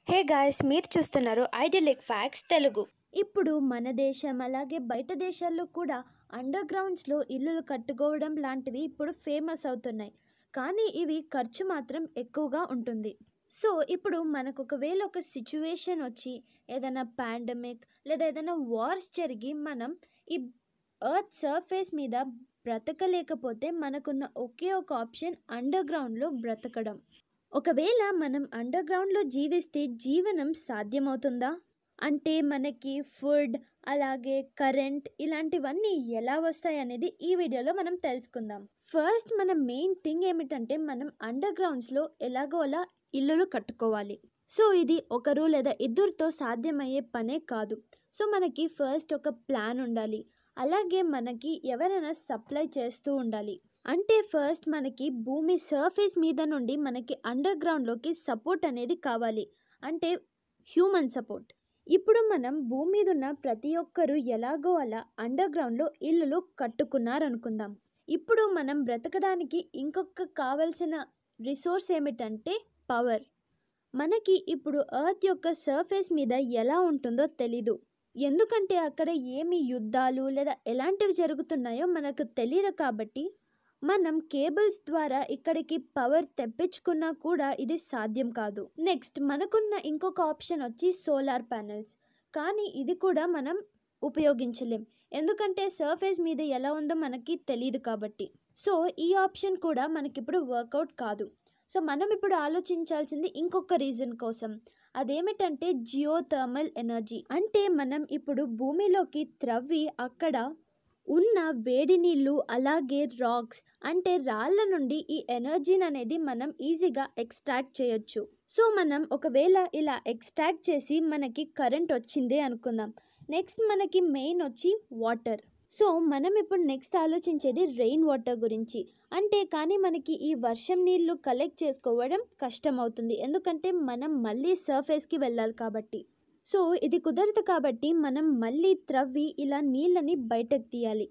hey guys మీరు చూస్తున్నారు ఐడియలిక్ fax Telugu ఇప్పుడు మన దేశం అలాగే బయట దేశాల్లో కూడా అండర్ గ్రౌండ్స్లో ఇల్లులు కట్టుకోవడం లాంటివి ఇప్పుడు ఫేమస్ అవుతున్నాయి కానీ ఇవి ఖర్చు మాత్రం ఎక్కువగా ఉంటుంది సో ఇప్పుడు మనకు ఒకవేళ ఒక సిచ్యువేషన్ వచ్చి ఏదైనా పాండమిక్ లేదా ఏదైనా వార్స్ జరిగి మనం ఈ ఎర్త్ సర్ఫేస్ మీద బ్రతకలేకపోతే మనకున్న ఒకే ఒక ఆప్షన్ అండర్ గ్రౌండ్లో బ్రతకడం ఒకవేళ మనం అండర్ గ్రౌండ్లో జీవిస్తే జీవనం సాధ్యమవుతుందా అంటే మనకి ఫుడ్ అలాగే కరెంట్ ఇలాంటివన్నీ ఎలా వస్తాయి అనేది ఈ వీడియోలో మనం తెలుసుకుందాం ఫస్ట్ మన మెయిన్ థింగ్ ఏమిటంటే మనం అండర్ గ్రౌండ్స్లో ఎలాగో అలా ఇల్లులు కట్టుకోవాలి సో ఇది ఒకరు లేదా ఇద్దరితో సాధ్యమయ్యే పనే కాదు సో మనకి ఫస్ట్ ఒక ప్లాన్ ఉండాలి అలాగే మనకి ఎవరైనా సప్లై చేస్తూ ఉండాలి అంటే ఫస్ట్ మనకి భూమి సర్ఫేస్ మీద నుండి మనకి అండర్ గ్రౌండ్లోకి సపోర్ట్ అనేది కావాలి అంటే హ్యూమన్ సపోర్ట్ ఇప్పుడు మనం భూమి మీద ఉన్న ప్రతి ఒక్కరూ ఎలాగో అలా అండర్ గ్రౌండ్లో ఇల్లులు కట్టుకున్నారనుకుందాం ఇప్పుడు మనం బ్రతకడానికి ఇంకొక కావలసిన రిసోర్స్ ఏమిటంటే పవర్ మనకి ఇప్పుడు ఎర్త్ యొక్క సర్ఫేస్ మీద ఎలా ఉంటుందో తెలీదు ఎందుకంటే అక్కడ ఏమి యుద్ధాలు లేదా ఎలాంటివి జరుగుతున్నాయో మనకు తెలియదు కాబట్టి మనం కేబుల్స్ ద్వారా ఇక్కడికి పవర్ తెప్పించుకున్నా కూడా ఇది సాధ్యం కాదు నెక్స్ట్ మనకున్న ఇంకొక ఆప్షన్ వచ్చి సోలార్ ప్యానెల్స్ కానీ ఇది కూడా మనం ఉపయోగించలేం ఎందుకంటే సర్ఫేస్ మీద ఎలా ఉందో మనకి తెలియదు కాబట్టి సో ఈ ఆప్షన్ కూడా మనకిప్పుడు వర్కౌట్ కాదు సో మనం ఇప్పుడు ఆలోచించాల్సింది ఇంకొక రీజన్ కోసం అదేమిటంటే జియో థర్మల్ ఎనర్జీ అంటే మనం ఇప్పుడు భూమిలోకి త్రవ్వి అక్కడ ఉన్న వేడి నీళ్ళు అలాగే రాక్స్ అంటే రాళ్ళ నుండి ఈ ఎనర్జీని అనేది మనం ఈజీగా ఎక్స్ట్రాక్ట్ చేయొచ్చు సో మనం ఒకవేళ ఇలా ఎక్స్ట్రాక్ట్ చేసి మనకి కరెంట్ వచ్చిందే అనుకుందాం నెక్స్ట్ మనకి మెయిన్ వచ్చి వాటర్ సో మనం ఇప్పుడు నెక్స్ట్ ఆలోచించేది రెయిన్ వాటర్ గురించి అంటే కానీ మనకి ఈ వర్షం నీళ్ళు కలెక్ట్ చేసుకోవడం కష్టం అవుతుంది ఎందుకంటే మనం మళ్ళీ సర్ఫేస్కి వెళ్ళాలి కాబట్టి సో ఇది కుదరదు కాబట్టి మనం మళ్ళీ త్రవ్వి ఇలా నీళ్ళని బయటకు తీయాలి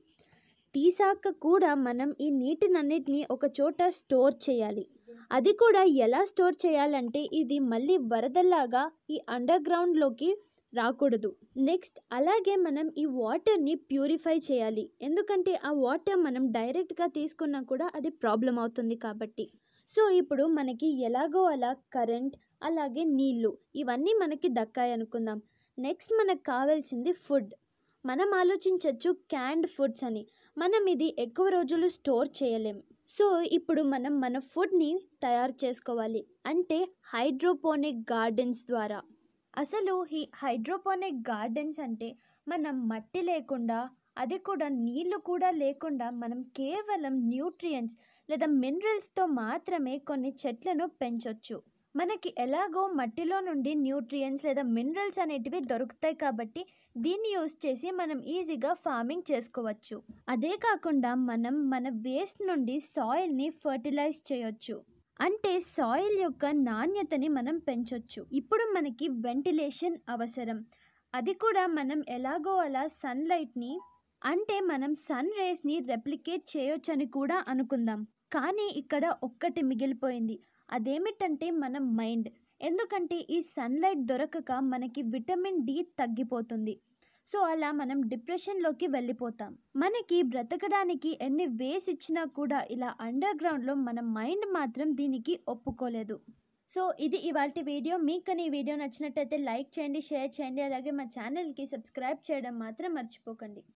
తీసాక కూడా మనం ఈ నీటినన్నిటిని ఒక చోట స్టోర్ చేయాలి అది కూడా ఎలా స్టోర్ చేయాలంటే ఇది మళ్ళీ వరదలాగా ఈ అండర్ గ్రౌండ్లోకి రాకూడదు నెక్స్ట్ అలాగే మనం ఈ వాటర్ని ప్యూరిఫై చేయాలి ఎందుకంటే ఆ వాటర్ మనం డైరెక్ట్గా తీసుకున్నా కూడా అది ప్రాబ్లం అవుతుంది కాబట్టి సో ఇప్పుడు మనకి ఎలాగో అలా కరెంట్ అలాగే నీళ్ళు ఇవన్నీ మనకి దక్కాయి అనుకుందాం నెక్స్ట్ మనకు కావాల్సింది ఫుడ్ మనం ఆలోచించవచ్చు క్యాండ్ ఫుడ్స్ అని మనం ఇది ఎక్కువ రోజులు స్టోర్ చేయలేం సో ఇప్పుడు మనం మన ఫుడ్ని తయారు చేసుకోవాలి అంటే హైడ్రోపోనిక్ గార్డెన్స్ ద్వారా అసలు ఈ హైడ్రోపోనిక్ గార్డెన్స్ అంటే మనం మట్టి లేకుండా అది కూడా నీళ్లు కూడా లేకుండా మనం కేవలం న్యూట్రియంట్స్ లేదా మినరల్స్తో మాత్రమే కొన్ని చెట్లను పెంచొచ్చు మనకి ఎలాగో మట్టిలో నుండి న్యూట్రియంట్స్ లేదా మినరల్స్ అనేటివి దొరుకుతాయి కాబట్టి దీన్ని యూస్ చేసి మనం ఈజీగా ఫార్మింగ్ చేసుకోవచ్చు అదే కాకుండా మనం మన వేస్ట్ నుండి సాయిల్ని ఫర్టిలైజ్ చేయొచ్చు అంటే సాయిల్ యొక్క నాణ్యతని మనం పెంచొచ్చు ఇప్పుడు మనకి వెంటిలేషన్ అవసరం అది కూడా మనం ఎలాగో అలా సన్లైట్ని అంటే మనం సన్ రేస్ని రెప్లికేట్ చేయొచ్చని కూడా అనుకుందాం కానీ ఇక్కడ ఒక్కటి మిగిలిపోయింది అదేమిటంటే మన మైండ్ ఎందుకంటే ఈ సన్లైట్ దొరకక మనకి విటమిన్ డి తగ్గిపోతుంది సో అలా మనం డిప్రెషన్లోకి వెళ్ళిపోతాం మనకి బ్రతకడానికి ఎన్ని వేస్ ఇచ్చినా కూడా ఇలా అండర్ గ్రౌండ్లో మన మైండ్ మాత్రం దీనికి ఒప్పుకోలేదు సో ఇది ఇవాళ వీడియో మీకు కానీ ఈ వీడియో నచ్చినట్టయితే లైక్ చేయండి షేర్ చేయండి అలాగే మా ఛానల్కి సబ్స్క్రైబ్ చేయడం మాత్రం మర్చిపోకండి